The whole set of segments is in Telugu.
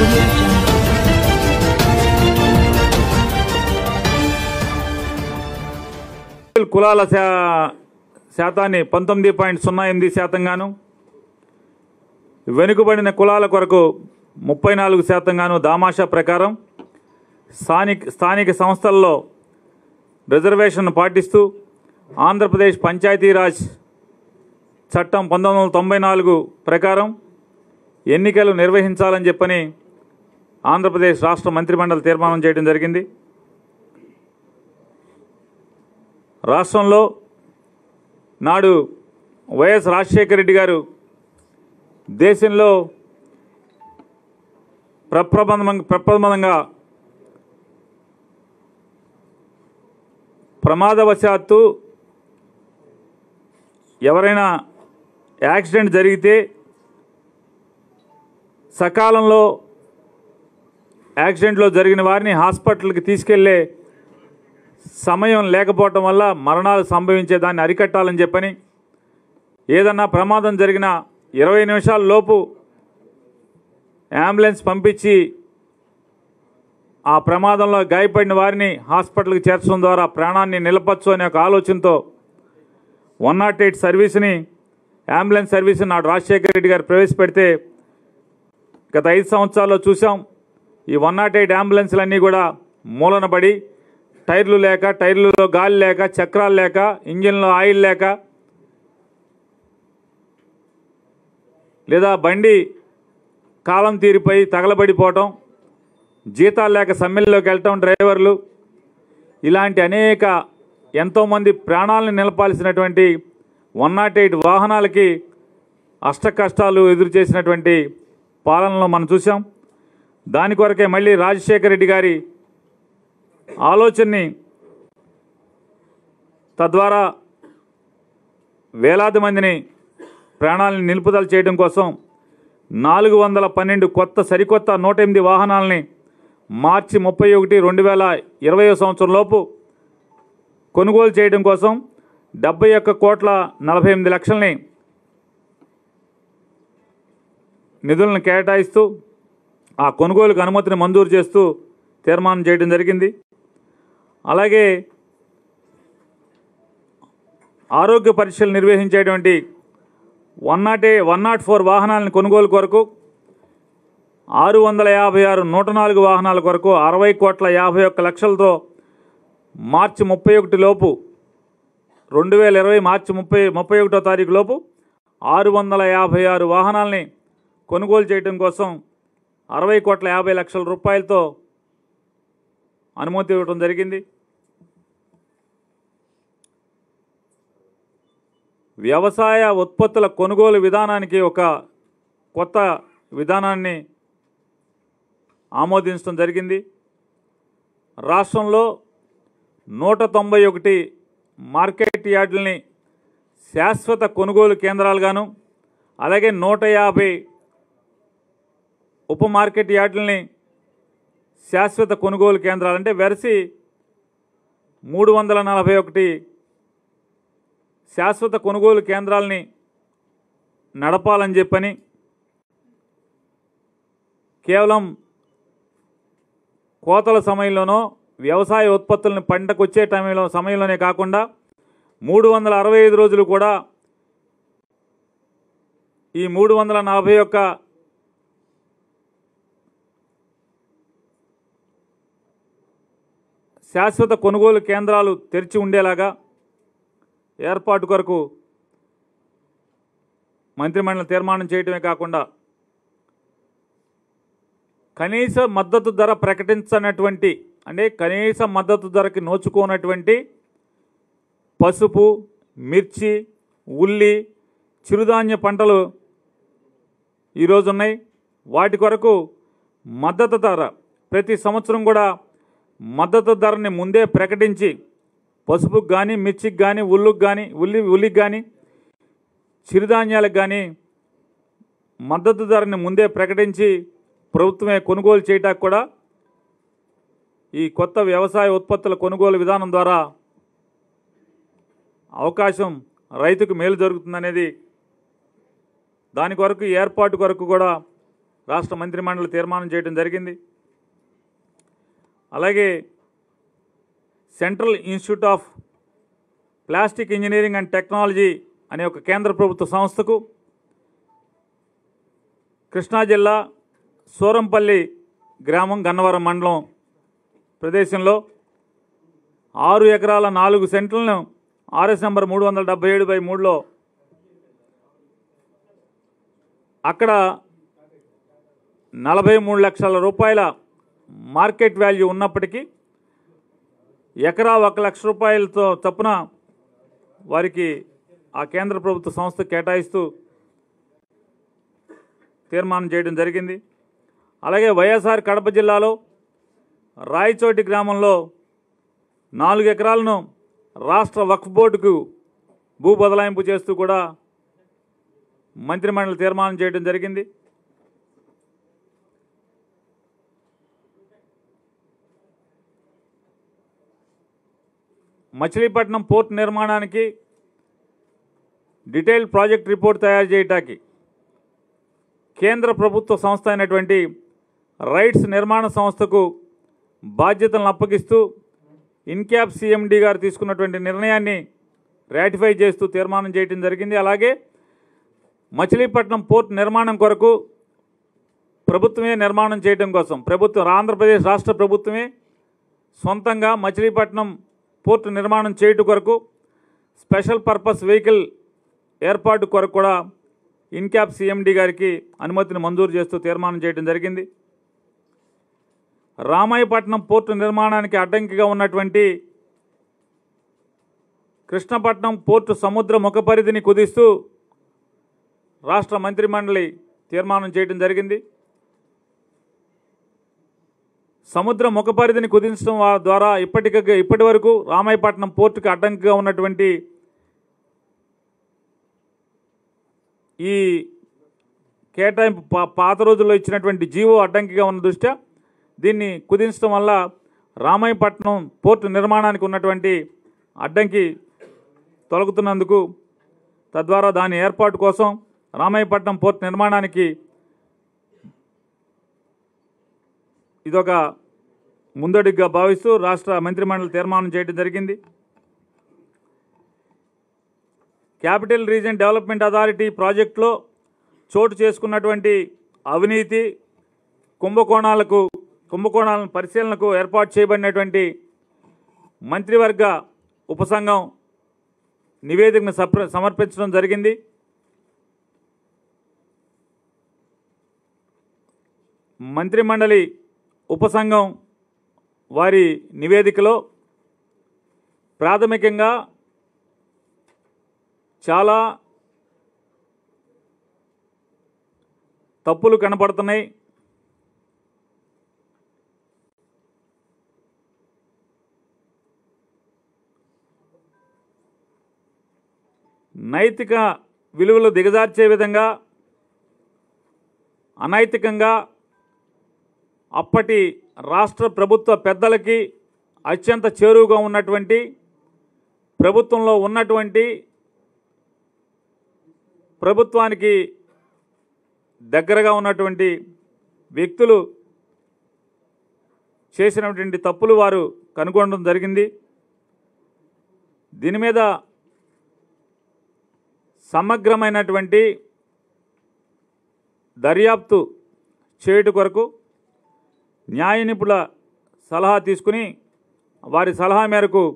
audio jungle. కులాల శా- శాతాన్ని పంతొమ్మిది పాయింట్ సున్నా ఎనిమిది శాతంగాను వెనుకబడిన కులాల కొరకు ముప్పై నాలుగు శాతంగాను దామాషా ప్రకారం స్థానిక స్థానిక సంస్థల్లో రిజర్వేషన్ పాటిస్తూ ఆంధ్రప్రదేశ్ పంచాయతీరాజ్ చట్టం పంతొమ్మిది వందల తొంభై నాలుగు ప్రకారం ఎన్నికలు నిర్వహించాలని చెప్పని ఆంధ్రప్రదేశ్ రాష్ట్ర మంత్రిమండలి తీర్మానం చేయడం జరిగింది రాష్ట్రంలో నాడు వైఎస్ రాజశేఖర రెడ్డి గారు దేశంలో ప్రప్రబంధం ప్రప్రబంధంగా ప్రమాదవశాత్తు ఎవరైనా యాక్సిడెంట్ జరిగితే సకాలంలో యాక్సిడెంట్లో జరిగిన వారిని హాస్పిటల్కి తీసుకెళ్లే సమయం లేకపోవటం వల్ల మరణాలు సంభవించేదాన్ని అరికట్టాలని చెప్పని ఏదన్నా ప్రమాదం జరిగిన ఇరవై నిమిషాల లోపు అంబులెన్స్ పంపించి ఆ ప్రమాదంలో గాయపడిన వారిని హాస్పిటల్కి చేర్చడం ద్వారా ప్రాణాన్ని నిలపచ్చు అనే ఒక ఆలోచనతో వన్ నాట్ ఎయిట్ సర్వీస్ని అంబులెన్స్ సర్వీస్ని నాడు రాజశేఖర రెడ్డి గారు ప్రవేశపెడితే గత ఐదు సంవత్సరాల్లో చూసాం ఈ వన్ నాట్ ఎయిట్ అంబులెన్స్లన్నీ కూడా మూలన పడి టైర్లు లేక టైర్లలో గాలి లేక చక్రాలు లేక ఇంజిన్లో ఆయిల్ లేక లేదా బండి కాలం తీరిపోయి తగలబడిపోవటం జీతాలు లేక సమ్మెల్లోకి వెళ్ళటం డ్రైవర్లు ఇలాంటి అనేక ఎంతోమంది ప్రాణాలను నిలపాల్సినటువంటి వన్ నాట్ ఎయిట్ వాహనాలకి అష్ట కష్టాలు ఎదురు చేసినటువంటి పాలనలో మనం చూసాం దాని కొరకే మళ్ళీ రాజశేఖర రెడ్డి గారి ఆలోచనని తద్వారా వేలాది మందిని ప్రాణాలను నిలుపుదల చేయడం కోసం నాలుగు వందల పన్నెండు కొత్త సరికొత్త నూట ఎనిమిది వాహనాలని మార్చి ముప్పై ఒకటి రెండు వేల ఇరవై సంవత్సరం లోపు కొనుగోలు చేయడం కోసం డెబ్బై ఒక్క కోట్ల నలభై ఎనిమిది లక్షల్ని నిధులను కేటాయిస్తూ ఆ కొనుగోలుకు అనుమతిని మంజూరు చేస్తూ తీర్మానం చేయడం జరిగింది అలాగే ఆరోగ్య పరీక్షలు నిర్వహించేటువంటి వన్ నాట్ ఏ వన్ నాట్ ఫోర్ వాహనాలను కొనుగోలు కొరకు ఆరు వందల యాభై ఆరు నూట నాలుగు వాహనాల కొరకు అరవై కోట్ల యాభై ఒక్క లక్షలతో మార్చి ముప్పై ఒకటి లోపు రెండు వేల ఇరవై మార్చి ముప్పై ముప్పై ఒకటో తారీఖు లోపు ఆరు వందల యాభై ఆరు వాహనాల్ని కొనుగోలు చేయడం కోసం అరవై కోట్ల యాభై లక్షల రూపాయలతో అనుమతి ఇవ్వడం జరిగింది వ్యవసాయ ఉత్పత్తుల కొనుగోలు విధానానికి ఒక కొత్త విధానాన్ని ఆమోదించడం జరిగింది రాష్ట్రంలో నూట తొంభై ఒకటి మార్కెట్ యార్డుల్ని శాశ్వత కొనుగోలు కేంద్రాలుగాను అలాగే నూట యాభై ఉప మార్కెట్ యార్డుల్ని శాశ్వత కొనుగోలు కేంద్రాలు అంటే వెరసి మూడు వందల నలభై ఒకటి శాశ్వత కొనుగోలు కేంద్రాలని నడపాలని చెప్పని కేవలం కోతల సమయంలోనో వ్యవసాయ ఉత్పత్తులను పంటకు వచ్చే టైంలో సమయంలోనే కాకుండా మూడు వందల అరవై ఐదు రోజులు కూడా ఈ మూడు వందల నలభై ఒక్క శాశ్వత కొనుగోలు కేంద్రాలు తెరిచి ఉండేలాగా ఏర్పాటు కొరకు మంత్రిమండలి తీర్మానం చేయటమే కాకుండా కనీస మద్దతు ధర ప్రకటించనటువంటి అంటే కనీస మద్దతు ధరకి నోచుకోనటువంటి పసుపు మిర్చి ఉల్లి చిరుధాన్య పంటలు ఈరోజు ఉన్నాయి వాటి కొరకు మద్దతు ధర ప్రతి సంవత్సరం కూడా మద్దతు ధరని ముందే ప్రకటించి పసుపుకు కానీ మిర్చికి కానీ ఉల్లుకు కానీ ఉల్లి ఉల్లికి కానీ చిరుధాన్యాలకు కానీ మద్దతు ధరని ముందే ప్రకటించి ప్రభుత్వమే కొనుగోలు చేయటానికి కూడా ఈ కొత్త వ్యవసాయ ఉత్పత్తుల కొనుగోలు విధానం ద్వారా అవకాశం రైతుకు మేలు జరుగుతుందనేది దాని కొరకు ఏర్పాటు కొరకు కూడా రాష్ట్ర మంత్రిమండలి తీర్మానం చేయడం జరిగింది అలాగే Central Institute of Plastic Engineering and Technology అనే ఒక కేంద్ర ప్రభుత్వ సంస్థకు కృష్ణా జిల్లా సూరంపల్లి గ్రామం గన్నవరం మండలం ప్రదేశంలో ఆరు ఎకరాల నాలుగు సెంట్లను ఆర్ఎస్ నెంబర్ మూడు వందల డెబ్బై ఏడు బై మూడులో అక్కడ నలభై మూడు లక్షల రూపాయల మార్కెట్ వాల్యూ ఉన్నప్పటికీ ఎకరా ఒక లక్ష రూపాయలతో చొప్పున వారికి ఆ కేంద్ర ప్రభుత్వ సంస్థ కేటాయిస్తూ తీర్మానం చేయడం జరిగింది అలాగే వైఎస్ఆర్ కడప జిల్లాలో రాయచోటి గ్రామంలో నాలుగు ఎకరాలను రాష్ట్ర వక్ఫ్ బోర్డుకు భూ బదలాయింపు చేస్తూ కూడా మంత్రిమండలి తీర్మానం చేయడం జరిగింది మచిలీపట్నం పోర్ట్ నిర్మాణానికి డీటెయిల్ ప్రాజెక్ట్ రిపోర్ట్ తయారు చేయటానికి కేంద్ర ప్రభుత్వ సంస్థ అయినటువంటి రైట్స్ నిర్మాణ సంస్థకు బాధ్యతలను అప్పగిస్తూ ఇన్క్యాప్ సిఎండి గారు తీసుకున్నటువంటి నిర్ణయాన్ని రాటిఫై చేస్తూ తీర్మానం చేయడం జరిగింది అలాగే మచిలీపట్నం పోర్ట్ నిర్మాణం కొరకు ప్రభుత్వమే నిర్మాణం చేయడం కోసం ప్రభుత్వం ఆంధ్రప్రదేశ్ రాష్ట్ర ప్రభుత్వమే సొంతంగా మచిలీపట్నం పోర్టు నిర్మాణం చేయటం కొరకు స్పెషల్ పర్పస్ వెహికల్ ఏర్పాటు కొరకు కూడా ఇన్క్యాప్ సిఎండి గారికి అనుమతిని మంజూరు చేస్తూ తీర్మానం చేయడం జరిగింది రామాయపట్నం పోర్టు నిర్మాణానికి అడ్డంకిగా ఉన్నటువంటి కృష్ణపట్నం పోర్టు సముద్ర ముఖ పరిధిని కుదిస్తూ రాష్ట్ర మంత్రిమండలి తీర్మానం చేయడం జరిగింది సముద్ర ముఖ పరిధిని కుదించడం వా- ద్వారా ఇప్పటిక ఇప్పటి వరకు రామాయపట్నం పోర్టుకు అడ్డంకిగా ఉన్నటువంటి ఈ కేటాయింపు పా- పాత రోజుల్లో ఇచ్చినటువంటి జీవో అడ్డంకిగా ఉన్న దృష్ట్యా దీన్ని కుదించడం వల్ల రామాయపట్నం పోర్టు నిర్మాణానికి ఉన్నటువంటి అడ్డంకి తొలగుతున్నందుకు తద్వారా దాని ఏర్పాటు కోసం రామాయపట్నం పోర్టు నిర్మాణానికి ఇదొక ముందడుగుగా భావిస్తూ రాష్ట్ర మంత్రిమండలి తీర్మానం చేయడం జరిగింది క్యాపిటల్ రీజన్ డెవలప్మెంట్ అథారిటీ ప్రాజెక్టులో చోటు చేసుకున్నటువంటి అవినీతి కుంభకోణాలకు కుంభకోణాలను పరిశీలనకు ఏర్పాటు చేయబడినటువంటి మంత్రివర్గ ఉపసంఘం నివేదికను సప్ర సమర్పించడం జరిగింది మంత్రిమండలి ఉపసంఘం వారి నివేదికలో ప్రాథమికంగా చాలా తప్పులు కనపడుతున్నాయి నైతిక విలువలు దిగజార్చే విధంగా అనైతికంగా అప్పటి రాష్ట్ర ప్రభుత్వ పెద్దలకి అత్యంత చేరువుగా ఉన్నటువంటి ప్రభుత్వంలో ఉన్నటువంటి ప్రభుత్వానికి దగ్గరగా ఉన్నటువంటి వ్యక్తులు చేసినటువంటి తప్పులు వారు కనుగొనడం జరిగింది దీని మీద సమగ్రమైనటువంటి దర్యాప్తు చేయుట కొరకు న్యాయ నిపుణుల సలహా తీసుకుని వారి సలహా మేరకు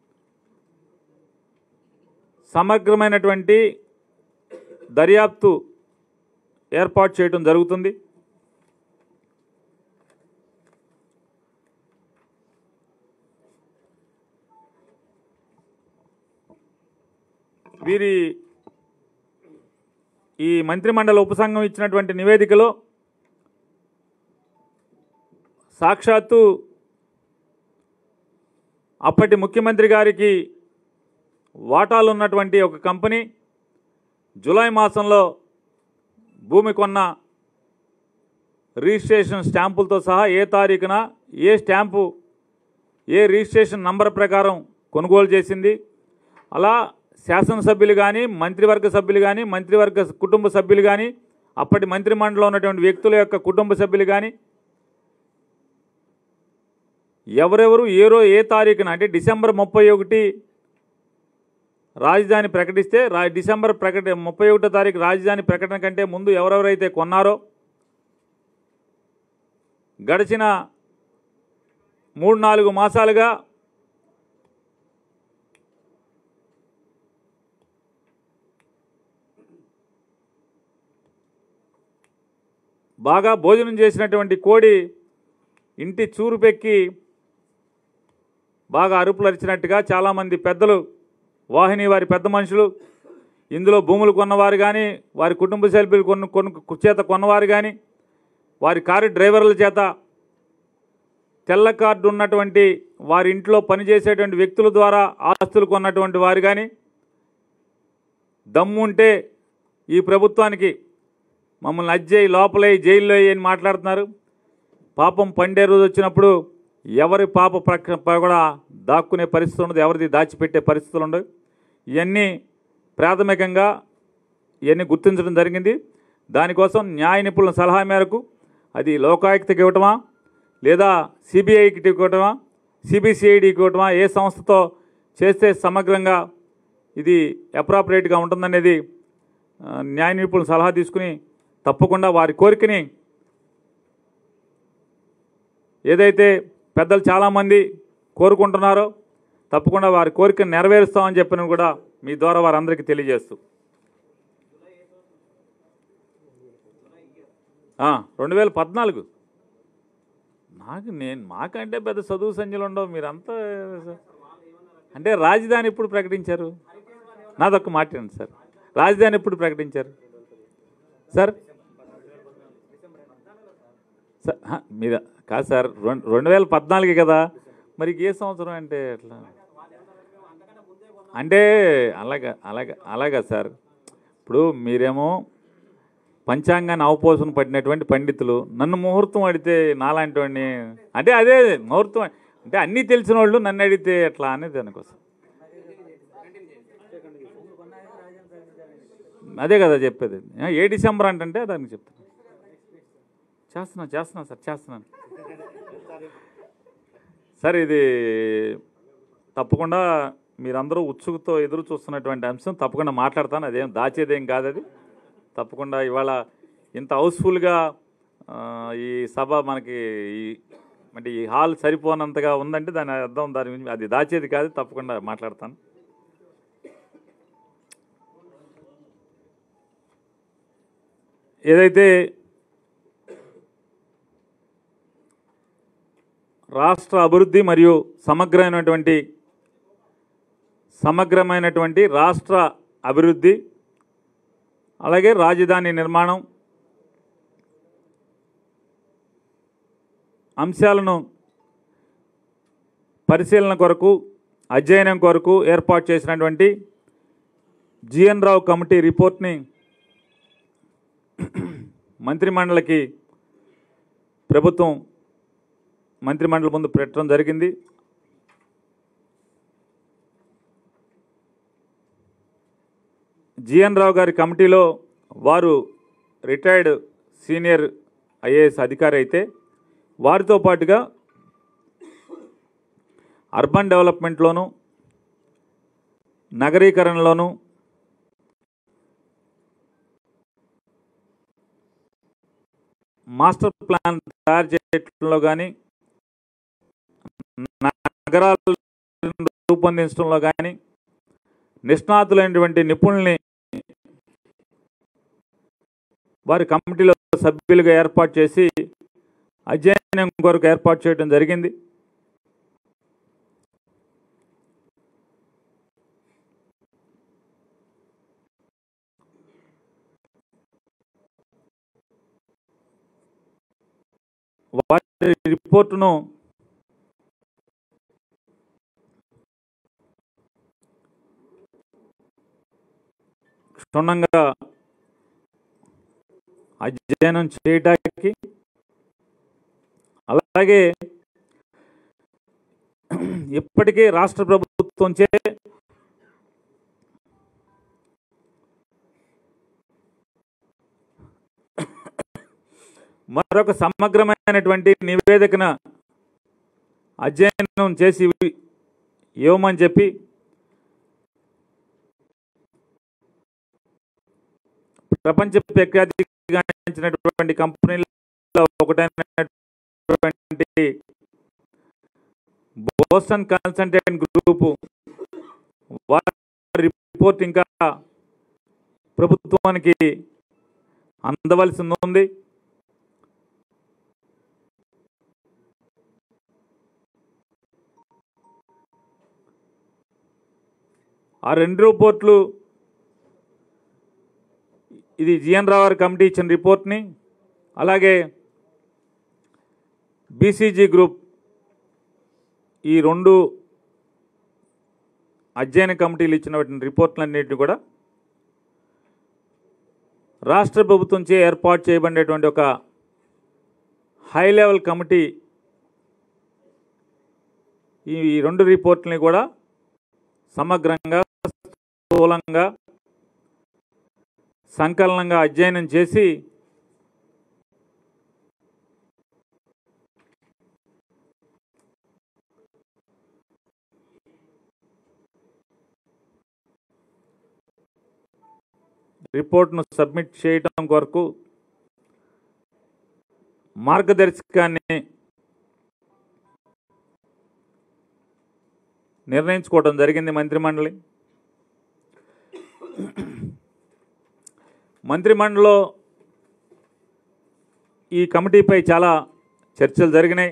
సమగ్రమైనటువంటి దర్యాప్తు ఏర్పాటు చేయడం జరుగుతుంది వీరి ఈ మంత్రిమండలి ఉపసంఘం ఇచ్చినటువంటి నివేదికలో సాక్షాత్తు అప్పటి ముఖ్యమంత్రి గారికి వాటాలు ఉన్నటువంటి ఒక కంపెనీ జూలై మాసంలో భూమి కొన్న రిజిస్ట్రేషన్ స్టాంపులతో సహా ఏ తారీఖున ఏ స్టాంపు ఏ రిజిస్ట్రేషన్ నంబర్ ప్రకారం కొనుగోలు చేసింది అలా శాసనసభ్యులు కానీ మంత్రివర్గ సభ్యులు కానీ మంత్రివర్గ కుటుంబ సభ్యులు కానీ అప్పటి మంత్రిమండలిలో ఉన్నటువంటి వ్యక్తుల యొక్క కుటుంబ సభ్యులు కానీ ఎవరెవరు ఏ రో ఏ తారీఖున అంటే డిసెంబర్ ముప్పై ఒకటి రాజధాని ప్రకటిస్తే రా డిసెంబర్ ప్రకట ముప్పై ఒకటో తారీఖు రాజధాని ప్రకటన కంటే ముందు ఎవరెవరైతే కొన్నారో గడిచిన మూడు నాలుగు మాసాలుగా బాగా భోజనం చేసినటువంటి కోడి ఇంటి చూరు పెక్కి బాగా అరుపులు అరిచినట్టుగా చాలామంది పెద్దలు వాహిని వారి పెద్ద మనుషులు ఇందులో భూములు కొన్నవారు కానీ వారి కుటుంబ సభ్యులు కొను కొను చేత కొన్నవారు కానీ వారి కారు డ్రైవర్ల చేత తెల్ల కార్డు ఉన్నటువంటి వారి ఇంట్లో పనిచేసేటువంటి వ్యక్తుల ద్వారా ఆస్తులు కొన్నటువంటి వారు కానీ దమ్ముంటే ఈ ప్రభుత్వానికి మమ్మల్ని అజ్జేయి లోపలే జైల్లో అని మాట్లాడుతున్నారు పాపం పండే రోజు వచ్చినప్పుడు ఎవరి పాప ప్రక్క కూడా దాక్కునే పరిస్థితి ఉండదు ఎవరిది దాచిపెట్టే పరిస్థితులు ఉండవు ఇవన్నీ ప్రాథమికంగా ఇవన్నీ గుర్తించడం జరిగింది దానికోసం న్యాయ నిపుణుల సలహా మేరకు అది లోకాయుక్తకి ఇవ్వటమా లేదా సిబిఐకి ఇవ్వటమా సిబిసిఐడికి ఇవ్వటమా ఏ సంస్థతో చేస్తే సమగ్రంగా ఇది అప్రాపరేట్గా ఉంటుందనేది ఆ, న్యాయ నిపుణుల సలహా తీసుకుని తప్పకుండా వారి కోరికని ఏదైతే పెద్దలు చాలామంది కోరుకుంటున్నారో తప్పకుండా వారి కోరికను నెరవేరుస్తామని చెప్పిన కూడా మీ ద్వారా వారందరికీ తెలియజేస్తూ రెండు వేల పద్నాలుగు నాకు నేను మాకంటే పెద్ద చదువు సంఖ్యలు ఉండవు మీరంతా అంటే రాజధాని ఎప్పుడు ప్రకటించారు నాదొక్క మాట్లాడండి సార్ రాజధాని ఎప్పుడు ప్రకటించారు సార్ సార్ హ, మీద కాదు సార్ రెండు రెండు వేల పద్నాలుగు కదా మరి ఏ సంవత్సరం అంటే ఎట్లా అంటే అలాగా అలాగా అలాగా సార్ ఇప్పుడు మీరేమో పంచాంగాన్ని అవపోసన పడినటువంటి పండితులు నన్ను ముహూర్తం అడిగితే నాలాంటి వాడిని అంటే అదే ముహూర్తం అంటే అన్నీ తెలిసిన వాళ్ళు నన్ను అడిగితే ఎట్లా అనేది దానికోసం అదే కదా చెప్పేది ఏ డిసెంబర్ అంటే దానికి చెప్తాను చేస్తున్నా చేస్తున్నా సార్ చేస్తున్నాను సార్ ఇది తప్పకుండా మీరందరూ ఉత్సుకతో ఎదురు చూస్తున్నటువంటి అంశం తప్పకుండా మాట్లాడతాను అదేం దాచేదేం కాదు అది తప్పకుండా ఇవాళ ఇంత హౌస్ఫుల్గా ఆ, ఈ సభ మనకి ఈ అంటే ఈ హాల్ సరిపోనంతగా ఉందంటే దాని అర్థం దాని గురించి అది దాచేది కాదు తప్పకుండా మాట్లాడతాను ఏదైతే రాష్ట్ర అభివృద్ధి మరియు సమగ్రమైనటువంటి సమగ్రమైనటువంటి రాష్ట్ర అభివృద్ధి అలాగే రాజధాని నిర్మాణం అంశాలను పరిశీలన కొరకు అధ్యయనం కొరకు ఏర్పాటు చేసినటువంటి జిఎన్ రావు కమిటీ రిపోర్ట్ని మంత్రిమండలికి ప్రభుత్వం మంత్రిమండలి ముందు పెట్టడం జరిగింది జిఎన్ రావు గారి కమిటీలో వారు రిటైర్డ్ సీనియర్ ఐఏఎస్ అధికారి అయితే వారితో పాటుగా అర్బన్ డెవలప్మెంట్లోను నగరీకరణలోను మాస్టర్ ప్లాన్ తయారు చేయడంలో కానీ నగరాలు రూపొందించడంలో కానీ నిష్ణాతులైనటువంటి నిపుణుల్ని వారి కమిటీలో సభ్యులుగా ఏర్పాటు చేసి అధ్యయనం కొరకు ఏర్పాటు చేయడం జరిగింది వారి రిపోర్టును క్షుణ్ణంగా అధ్యయనం చేయడానికి అలాగే ఇప్పటికే రాష్ట్ర ప్రభుత్వంచే మరొక సమగ్రమైనటువంటి నివేదికను అధ్యయనం చేసి ఇవ్వమని చెప్పి ప్రపంచ ప్రఖ్యాతిగాంచినటువంటి కంపెనీలో ఒకటైనటువంటి బోస్టన్ కన్సల్టెంట్ గ్రూపు వారి రిపోర్ట్ ఇంకా ప్రభుత్వానికి అందవలసి ఉంది ఆ రెండు రిపోర్ట్లు ఇది జిఎన్ రావు కమిటీ ఇచ్చిన రిపోర్ట్ని అలాగే బీసీజీ గ్రూప్ ఈ రెండు అధ్యయన కమిటీలు ఇచ్చినటువంటి రిపోర్ట్లన్నింటినీ కూడా రాష్ట్ర ప్రభుత్వంచే ఏర్పాటు చేయబడినటువంటి ఒక హై లెవెల్ కమిటీ ఈ రెండు రిపోర్ట్లని కూడా సమగ్రంగా స్థూలంగా సంకలనంగా అధ్యయనం చేసి రిపోర్ట్ను సబ్మిట్ చేయటం కొరకు మార్గదర్శకాన్ని నిర్ణయించుకోవడం జరిగింది మంత్రిమండలి మంత్రిమండలిలో ఈ కమిటీపై చాలా చర్చలు జరిగినాయి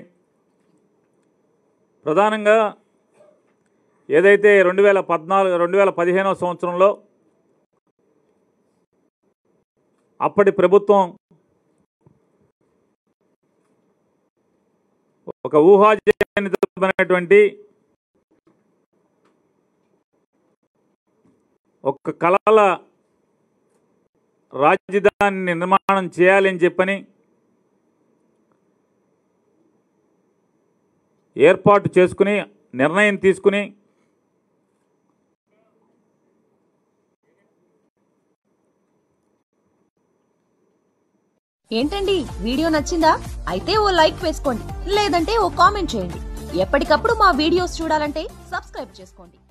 ప్రధానంగా ఏదైతే రెండు వేల పద్నాలుగు రెండు వేల పదిహేనవ సంవత్సరంలో అప్పటి ప్రభుత్వం ఒక ఊహాజనితమైనటువంటి ఒక కళల రాజధానిని నిర్మాణం చేయాలని చెప్పని ఏర్పాటు చేసుకుని నిర్ణయం తీసుకుని ఏంటండి వీడియో నచ్చిందా అయితే ఓ లైక్ వేసుకోండి లేదంటే ఓ కామెంట్ చేయండి ఎప్పటికప్పుడు మా వీడియోస్ చూడాలంటే సబ్స్క్రైబ్ చేసుకోండి